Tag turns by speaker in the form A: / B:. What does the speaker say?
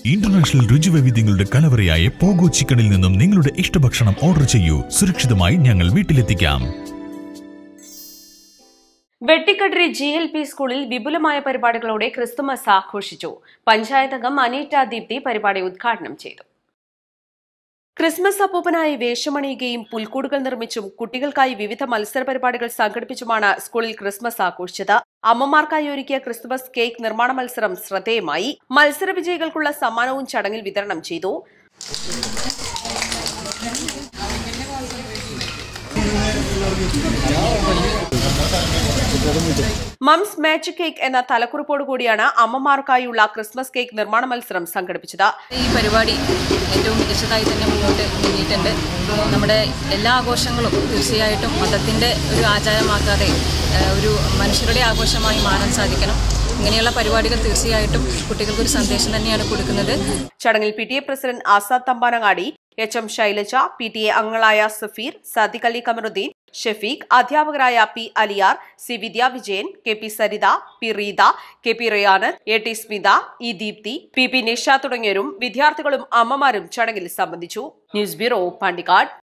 A: international രുചിവൈവിധ്യങ്ങളുടെ കലവറയായ pogo ചിക്കനിൽ നിന്നും നിങ്ങളുടെ ഇഷ്ടഭക്ഷണം ഓർഡർ ചെയ്യൂ സുരക്ഷിതമായി ഞങ്ങൾ വീട്ടിലെത്തിക്കാം
B: വെട്ടിക്കടരി ജി എൽ പി സ്കൂളിൽ വിപുലമായ പരിപാടികളോടെ ക്രിസ്തുമസ് ആഘോഷിച്ചു പഞ്ചായത്ത് അംഗം അനീറ്റ ദീപ്തി പരിപാടി ഉദ്ഘാടനം ചെയ്തു ക്രിസ്മസ് അപ്പൂപ്പനായി വേഷമണിയുകയും പുൽക്കൂടുകൾ നിർമ്മിച്ചും കുട്ടികൾക്കായി വിവിധ മത്സര പരിപാടികൾ സംഘടിപ്പിച്ചുമാണ് സ്കൂളിൽ ക്രിസ്മസ് ആഘോഷിച്ചത് അമ്മമാർക്കായി ഒരുക്കിയ ക്രിസ്മസ് കേക്ക് നിർമ്മാണ മത്സരം ശ്രദ്ധേയമായി മത്സര വിജയികൾക്കുള്ള സമ്മാനവും ചടങ്ങിൽ വിതരണം ചെയ്തു മംസ് മാജിക് കേക്ക് എന്ന തലക്കുറിപ്പോടു കൂടിയാണ് അമ്മമാർക്കായുള്ള ക്രിസ്മസ് കേക്ക് നിർമ്മാണ മത്സരം സംഘടിപ്പിച്ചത്
C: ഈ പരിപാടി ഏറ്റവും മികച്ചതായി തന്നെ മുന്നോട്ട് നീങ്ങിയിട്ടുണ്ട് നമ്മുടെ എല്ലാ ആഘോഷങ്ങളും തീർച്ചയായിട്ടും മതത്തിൻ്റെ ഒരു ആചാരമാക്കാതെ ഏഹ്, ഒരു മനുഷ്യരുടെ ആഘോഷമായി മാറാൻ സാധിക്കണം ഇങ്ങനെയുള്ള പരിപാടികൾ തീർച്ചയായിട്ടും കുട്ടികൾക്കൊരു സന്ദേശം തന്നെയാണ് കൊടുക്കുന്നത്
B: ചടങ്ങിൽ P T A president Azad Thampanangadi H M Shailaja P T A അംഗങ്ങളായ സഫീർ സാദിഖ് അലി കമറുദ്ദീൻ ഷെഫീഖ് അധ്യാപകരായ P Aliyar C Vidya Vijayan K P Saritha P Reetha K P Rayanath A T Smitha E Deepthi P P Nisha തുടങ്ങിയവരും വിദ്യാർത്ഥികളും അമ്മമാരും ചടങ്ങിൽ സംബന്ധിച്ചു ന്യൂസ് ബ്യൂറോ പാണ്ടിക്കാട്